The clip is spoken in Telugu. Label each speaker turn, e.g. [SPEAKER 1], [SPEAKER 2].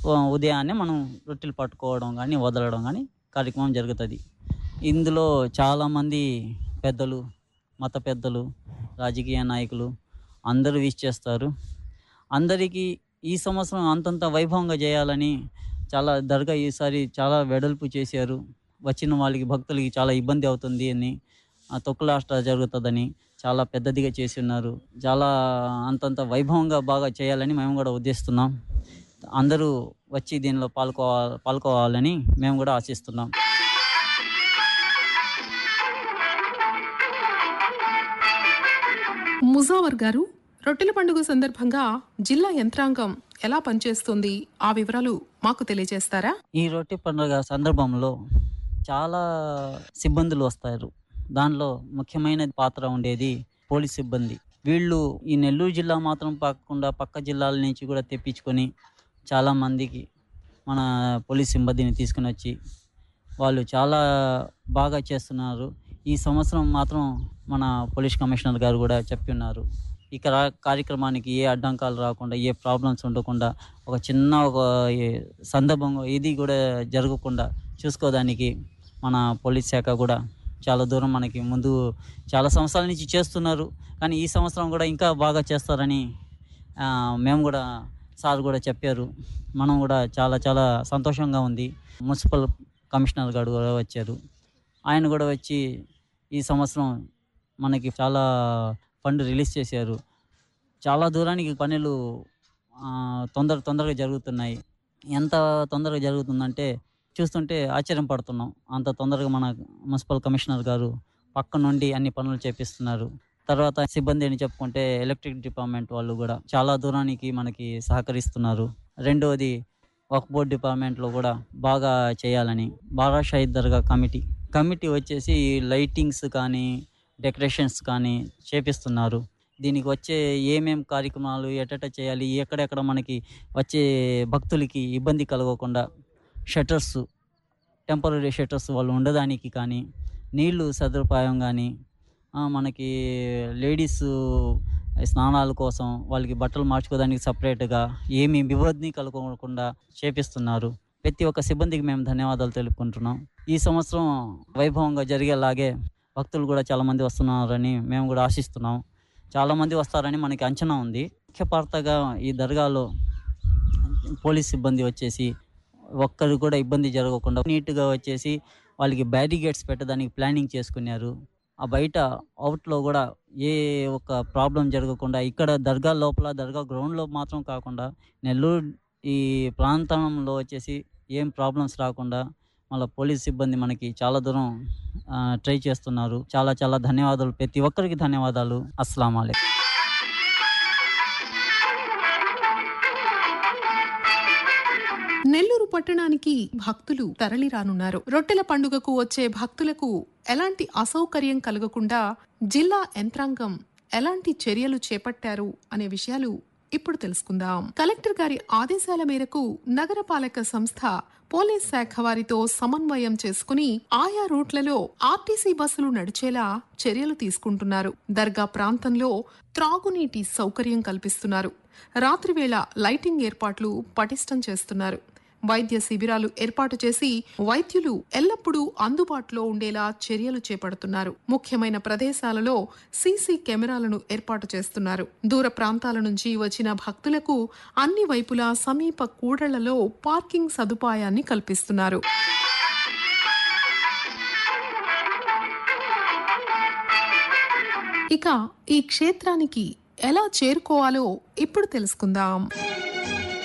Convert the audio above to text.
[SPEAKER 1] ఆ, ఉదయాన్నే మనం రొట్టెలు పట్టుకోవడం కానీ వదలడం కానీ కార్యక్రమం జరుగుతుంది ఇందులో చాలామంది పెద్దలు మత పెద్దలు రాజకీయ నాయకులు అందరూ విష్ చేస్తారు అందరికీ ఈ సంవత్సరం అంతంత వైభవంగా చేయాలని చాలా దర్గా ఈసారి చాలా వెడల్పు చేశారు వచ్చిన వాళ్ళకి భక్తులకి చాలా ఇబ్బంది అవుతుంది అని ఆ తొక్కులాట జరుగుతుందని చాలా పెద్దదిగా చేసి ఉన్నారు చాలా అంతంత వైభవంగా బాగా చేయాలని మేము కూడా ఉద్దేశిస్తున్నాం అందరూ వచ్చి దీనిలో పాల్గొవాలి పాల్గొవాలని మేము కూడా ఆశిస్తున్నాం
[SPEAKER 2] ముజావర్ గారు రొట్టెల పండుగ సందర్భంగా జిల్లా యంత్రాంగం ఎలా పనిచేస్తుంది ఆ వివరాలు మాకు తెలియజేస్తారా
[SPEAKER 1] ఈ రొట్టె పండుగ సందర్భంలో చాలా సిబ్బందులు వస్తారు దానిలో ముఖ్యమైన పాత్ర ఉండేది పోలీస్ సిబ్బంది వీళ్ళు ఈ నెల్లూరు జిల్లా మాత్రం కాకుండా పక్క జిల్లాల నుంచి కూడా తెప్పించుకొని చాలామందికి మన పోలీస్ సిబ్బందిని తీసుకుని వచ్చి వాళ్ళు చాలా బాగా చేస్తున్నారు ఈ సంవత్సరం మాత్రం మన పోలీస్ కమిషనర్ గారు కూడా చెప్పి ఉన్నారు ఈ కరా- కార్యక్రమానికి ఏ అడ్డంకాలు రాకుండా ఏ ప్రాబ్లమ్స్ ఉండకుండా ఒక చిన్న ఒక ఏ సందర్భం ఇది కూడా జరగకుండా చూసుకోవడానికి మన పోలీస్ శాఖ కూడా చాలా దూరం మనకి ముందు చాలా సంవత్సరాల నుంచి చేస్తున్నారు కానీ ఈ సంవత్సరం కూడా ఇంకా బాగా చేస్తారని ఆ, మేము కూడా సార్ కూడా చెప్పారు మనం కూడా చాలా చాలా సంతోషంగా ఉంది మున్సిపల్ కమిషనర్ గారు కూడా వచ్చారు ఆయన కూడా వచ్చి ఈ సంవత్సరం మనకి చాలా ఫండ్ రిలీజ్ చేశారు చాలా దూరానికి పనులు ఆ, తొందర తొందరగా జరుగుతున్నాయి ఎంత తొందరగా జరుగుతుందంటే చూస్తుంటే ఆశ్చర్యం పడుతున్నాం అంత తొందరగా మన మున్సిపల్ కమిషనర్ గారు పక్క నుండి అన్ని పనులు చేపిస్తున్నారు తర్వాత సిబ్బంది అని చెప్పుకుంటే ఎలక్ట్రిక్ డిపార్ట్మెంట్ వాళ్ళు కూడా చాలా దూరానికి మనకి సహకరిస్తున్నారు రెండవది వక్ బోర్డ్ డిపార్ట్మెంట్లో కూడా బాగా చేయాలని బారా షహీద్ దర్గా కమిటీ కమిటీ వచ్చేసి లైటింగ్స్ కానీ డెకరేషన్స్ కానీ చేపిస్తున్నారు దీనికి వచ్చే ఏమేం కార్యక్రమాలు ఎటట చేయాలి ఎక్కడెక్కడ మనకి వచ్చే భక్తులకి ఇబ్బంది కలగకుండా షట్టర్స్ టెంపరీ షట్టర్స్ వాళ్ళు ఉండడానికి కానీ నీళ్లు సదుపాయం కానీ ఆ, మనకి లేడీస్ స్నానాల కోసం వాళ్ళకి బట్టలు మార్చుకోవడానికి సపరేట్గా ఏమి వివోధిని కలుగకుండా చేపిస్తున్నారు ప్రతి ఒక్క సిబ్బందికి మేము ధన్యవాదాలు తెలుపుకుంటున్నాం ఈ సంవత్సరం వైభవంగా జరిగేలాగే భక్తులు కూడా చాలామంది వస్తున్నారని మేము కూడా ఆశిస్తున్నాం చాలామంది వస్తారని మనకి అంచనా ఉంది ముఖ్య పాత్రగా ఈ దర్గాలో పోలీస్ సిబ్బంది వచ్చేసి ఒక్కరు కూడా ఇబ్బంది జరగకుండా నీట్గా వచ్చేసి వాళ్ళకి బ్యారిగేట్స్ పెట్టడానికి ప్లానింగ్ చేసుకున్నారు ఆ బయట అవుట్లో కూడా ఏ ఒక్క ప్రాబ్లం జరగకుండా ఇక్కడ దర్గా లోపల దర్గా గ్రౌండ్లో మాత్రం కాకుండా నెల్లూరు ఈ ప్రాంతంలో వచ్చేసి ఏం ప్రాబ్లమ్స్ రాకుండా మళ్ళీ పోలీస్ సిబ్బంది మనకి చాలా దూరం ఆ, ట్రై చేస్తున్నారు చాలా చాలా ధన్యవాదాలు ప్రతి ఒక్కరికి ధన్యవాదాలు అస్సలం అయికం
[SPEAKER 2] నెల్లూరు పట్టణానికి భక్తులు తరలి రానున్నారు రొట్టెల పండుగకు వచ్చే భక్తులకు ఎలాంటి అసౌకర్యం కలగకుండా జిల్లా యంత్రాంగం ఎలాంటి చర్యలు చేపట్టారు అనే విషయాలు ఇప్పుడు తెలుసుకుందాం కలెక్టర్ గారి ఆదేశాల మేరకు నగరపాలక సంస్థ పోలీస్ శాఖ వారితో సమన్వయం చేసుకుని ఆయా రూట్లలో ఆర్టీసీ బస్సులు నడిచేలా చర్యలు తీసుకుంటున్నారు దర్గా ప్రాంతంలో త్రాగునీటి సౌకర్యం కల్పిస్తున్నారు రాత్రివేళ లైటింగ్ ఏర్పాట్లు పటిష్టం చేస్తున్నారు వైద్య శిబిరాలు ఏర్పాటు చేసి వైద్యులు ఎల్లప్పుడూ అందుబాటులో ఉండేలా చర్యలు చేపడుతున్నారు ముఖ్యమైన ప్రదేశాలలో సీసీ కెమెరాలను ఏర్పాటు చేస్తున్నారు దూర ప్రాంతాల నుంచి వచ్చిన భక్తులకు అన్ని వైపులా సమీప కూడళ్లలో పార్కింగ్ సదుపాయాన్ని కల్పిస్తున్నారు ఇక ఈ క్షేత్రానికి ఎలా చేరుకోవాలో ఇప్పుడు తెలుసుకుందాం